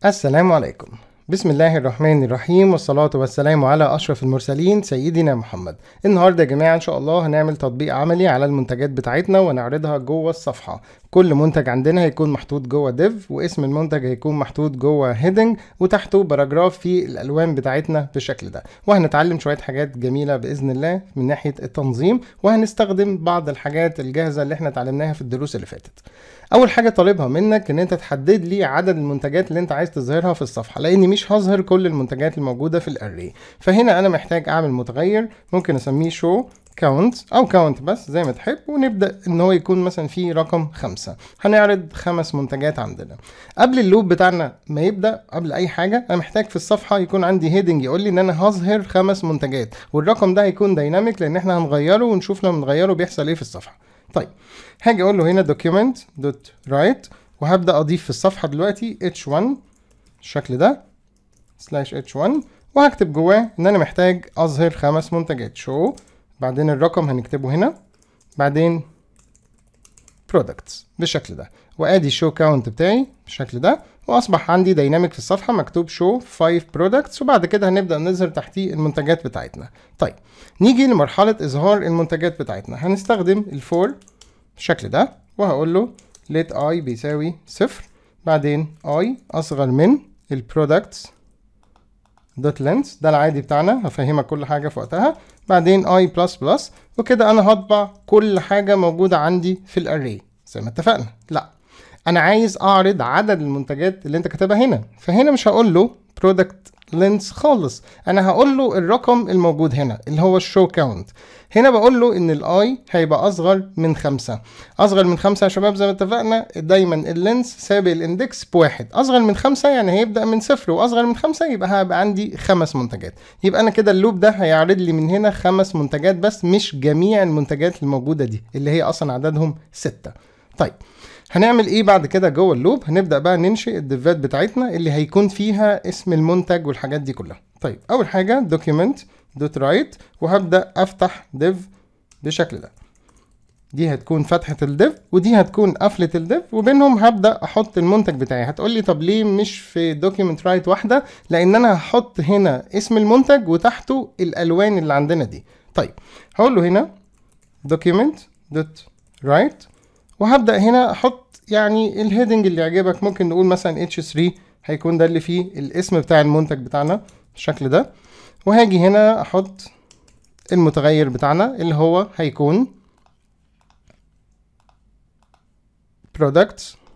السلام عليكم بسم الله الرحمن الرحيم والصلاة والسلام على أشرف المرسلين سيدنا محمد النهاردة يا جماعة إن شاء الله هنعمل تطبيق عملي على المنتجات بتاعتنا ونعرضها جوه الصفحة كل منتج عندنا هيكون محطوط جوه ديف واسم المنتج هيكون محطوط جوه هيدنج وتحته باراجراف في الألوان بتاعتنا بالشكل ده وهنتعلم شوية حاجات جميلة بإذن الله من ناحية التنظيم وهنستخدم بعض الحاجات الجاهزة اللي احنا اتعلمناها في الدروس اللي فاتت اول حاجه طالبها منك ان انت تحدد لي عدد المنتجات اللي انت عايز تظهرها في الصفحه لاني مش هظهر كل المنتجات الموجوده في الاري فهنا انا محتاج اعمل متغير ممكن اسميه شو كاونت او كاونت بس زي ما تحب ونبدا ان هو يكون مثلا فيه رقم خمسة هنعرض خمس منتجات عندنا قبل اللوب بتاعنا ما يبدا قبل اي حاجه انا محتاج في الصفحه يكون عندي هيدنج يقول لي ان انا هظهر خمس منتجات والرقم ده هيكون دايناميك لان احنا هنغيره ونشوف لما نغيره بيحصل ايه في الصفحه طيب هاجي اقول له هنا document دوت رايت وهبدا اضيف في الصفحه دلوقتي h1 الشكل ده سلاش h1 وهكتب جواه ان انا محتاج اظهر خمس منتجات show بعدين الرقم هنكتبه هنا بعدين products بالشكل ده وادي show count بتاعي بالشكل ده واصبح عندي دايناميك في الصفحه مكتوب show 5 products وبعد كده هنبدا نظهر تحتيه المنتجات بتاعتنا طيب نيجي لمرحله اظهار المنتجات بتاعتنا هنستخدم الفور بالشكل ده وهقول له let i بيساوي صفر بعدين i اصغر من البرودكتس دوت لينس ده العادي بتاعنا هفهمك كل حاجه في وقتها بعدين i بلس بلس وكده انا هطبع كل حاجه موجوده عندي في الاري زي ما اتفقنا لا انا عايز اعرض عدد المنتجات اللي انت كاتبها هنا فهنا مش هقول له برودكت لينس خالص انا هقول له الرقم الموجود هنا اللي هو الشو كاونت هنا بقول له ان الاي هيبقى اصغر من خمسة اصغر من خمسة يا شباب زي ما اتفقنا دايما اللينس سابق الاندكس بواحد اصغر من خمسة يعني هيبدأ من صفر واصغر من خمسة يبقى هيبقى عندي خمس منتجات يبقى انا كده اللوب ده هيعرض لي من هنا خمس منتجات بس مش جميع المنتجات الموجودة دي اللي هي اصلا عددهم ستة طيب هنعمل ايه بعد كده جوه اللوب هنبدا بقى ننشئ الديفات بتاعتنا اللي هيكون فيها اسم المنتج والحاجات دي كلها طيب اول حاجه دوكيمنت دوت رايت وهبدا افتح ديف بالشكل ده دي هتكون فتحة الديف ودي هتكون قفلة الديف وبينهم هبدأ أحط المنتج بتاعي هتقول لي طب ليه مش في دوكيمنت رايت واحدة لأن أنا هحط هنا اسم المنتج وتحته الألوان اللي عندنا دي طيب هقول له هنا دوكيمنت دوت رايت وهبدا هنا احط يعني الهيدنج اللي يعجبك ممكن نقول مثلا h3 هيكون ده اللي فيه الاسم بتاع المنتج بتاعنا بالشكل ده وهاجي هنا احط المتغير بتاعنا اللي هو هيكون products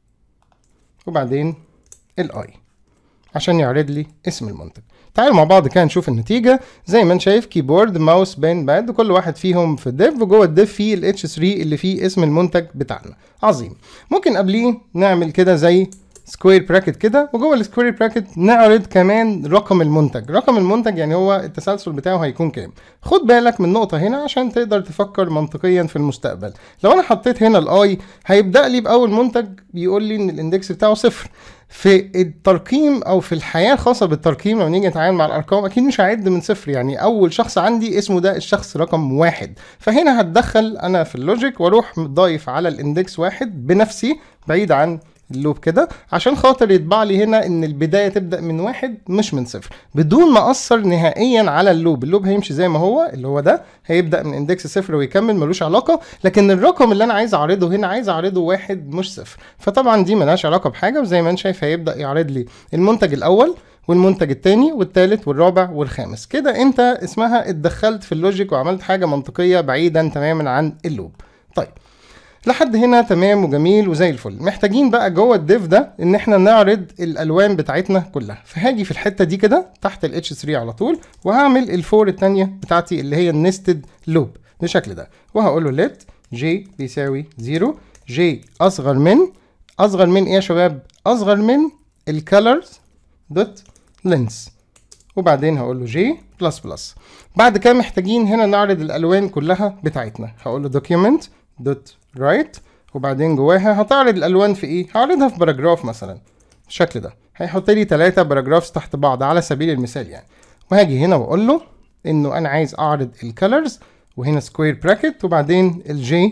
وبعدين الاي عشان يعرض لي اسم المنتج تعالوا مع بعض كده نشوف النتيجة زي ما انت شايف كيبورد ماوس بين باد وكل واحد فيهم في الديف وجوه الديف فيه ال H3 اللي فيه اسم المنتج بتاعنا عظيم ممكن قبليه نعمل كده زي سكوير براكت كده وجوه السكوير براكت نعرض كمان رقم المنتج رقم المنتج يعني هو التسلسل بتاعه هيكون كام خد بالك من نقطه هنا عشان تقدر تفكر منطقيا في المستقبل لو انا حطيت هنا الاي هيبدا لي باول منتج بيقول لي ان الاندكس بتاعه صفر في الترقيم او في الحياه الخاصه بالترقيم لما نيجي نتعامل مع الارقام اكيد مش هعد من صفر يعني اول شخص عندي اسمه ده الشخص رقم واحد فهنا هتدخل انا في اللوجيك واروح ضايف على الاندكس واحد بنفسي بعيد عن اللوب كده عشان خاطر يطبع لي هنا ان البدايه تبدا من واحد مش من صفر بدون ما اثر نهائيا على اللوب اللوب هيمشي زي ما هو اللي هو ده هيبدا من اندكس صفر ويكمل ملوش علاقه لكن الرقم اللي انا عايز اعرضه هنا عايز اعرضه واحد مش صفر فطبعا دي ملهاش علاقه بحاجه وزي ما انت شايف هيبدا يعرض لي المنتج الاول والمنتج التاني والتالت والرابع والخامس كده انت اسمها اتدخلت في اللوجيك وعملت حاجه منطقيه بعيدا تماما عن اللوب طيب لحد هنا تمام وجميل وزي الفل محتاجين بقى جوه الديف ده ان احنا نعرض الالوان بتاعتنا كلها فهاجي في الحته دي كده تحت ال H3 على طول وهعمل الفور التانية بتاعتي اللي هي النستد لوب بالشكل ده وهقول له let j بيساوي 0 j اصغر من اصغر من ايه يا شباب اصغر من الكالرز دوت لينس وبعدين هقول له j بلس بلس بعد كده محتاجين هنا نعرض الالوان كلها بتاعتنا هقول له document دوت رايت وبعدين جواها هتعرض الالوان في ايه هعرضها في باراجراف مثلا بالشكل ده هيحط لي ثلاثة باراجرافز تحت بعض على سبيل المثال يعني وهاجي هنا واقول له انه انا عايز اعرض الكالرز وهنا سكوير براكت وبعدين الجي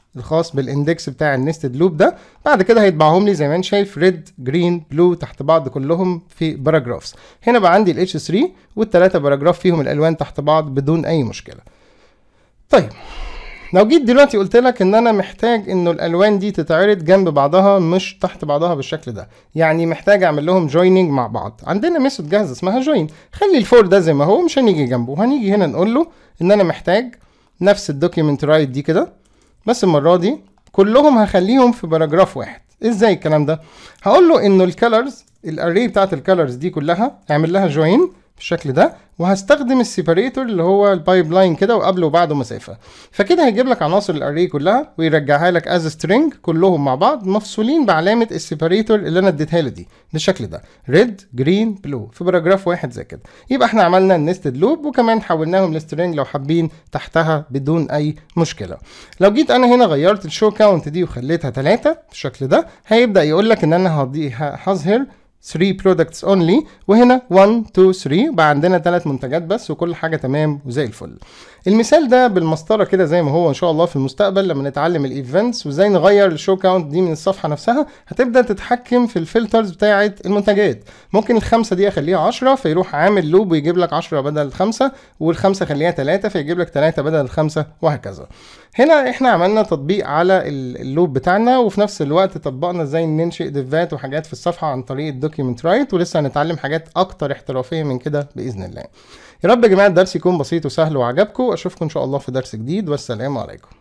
الخاص بالاندكس بتاع النستد لوب ده بعد كده هيطبعهم لي زي ما انت شايف ريد جرين بلو تحت بعض كلهم في باراجرافز هنا بقى عندي الاتش 3 والثلاثه باراجراف فيهم الالوان تحت بعض بدون اي مشكله طيب لو جيت دلوقتي قلت لك ان انا محتاج انه الالوان دي تتعرض جنب بعضها مش تحت بعضها بالشكل ده يعني محتاج اعمل لهم جويننج مع بعض عندنا ميثود جاهزه اسمها جوين خلي الفور ده زي ما هو مش هنيجي جنبه هنيجي هنا نقول له ان انا محتاج نفس الدوكيمنت رايت دي كده بس المره دي كلهم هخليهم في باراجراف واحد ازاي الكلام ده هقول له انه الكالرز الاري بتاعت الكالرز دي كلها اعمل لها جوين بالشكل ده وهستخدم السيبريتور اللي هو البايب لاين كده وقبله وبعده مسافه فكده هيجيب لك عناصر الاري كلها ويرجعها لك از سترينج كلهم مع بعض مفصولين بعلامه السيبريتور اللي انا اديتها له دي بالشكل ده ريد جرين بلو في باراجراف واحد زي كده يبقى احنا عملنا النستد لوب وكمان حولناهم لسترينج لو حابين تحتها بدون اي مشكله لو جيت انا هنا غيرت الشو كاونت دي وخليتها 3 بالشكل ده هيبدا يقول لك ان انا هضي- هظهر 3 products only وهنا 1 2 3 بقى عندنا ثلاث منتجات بس وكل حاجه تمام وزي الفل المثال ده بالمسطره كده زي ما هو ان شاء الله في المستقبل لما نتعلم الايفنتس وازاي نغير الشو كاونت دي من الصفحه نفسها هتبدا تتحكم في الفلترز بتاعه المنتجات ممكن الخمسه دي اخليها 10 فيروح عامل لوب ويجيب لك 10 بدل الخمسه والخمسه خليها 3 فيجيب لك 3 بدل الخمسه وهكذا هنا احنا عملنا تطبيق على ال- اللوب بتاعنا وفي نفس الوقت طبقنا ازاي ننشئ ديفات وحاجات في الصفحه عن طريق الدوكيمنت رايت ولسه هنتعلم حاجات اكتر احترافيه من كده باذن الله يا رب يا جماعه الدرس يكون بسيط وسهل وعجبكم اشوفكم ان شاء الله في درس جديد والسلام عليكم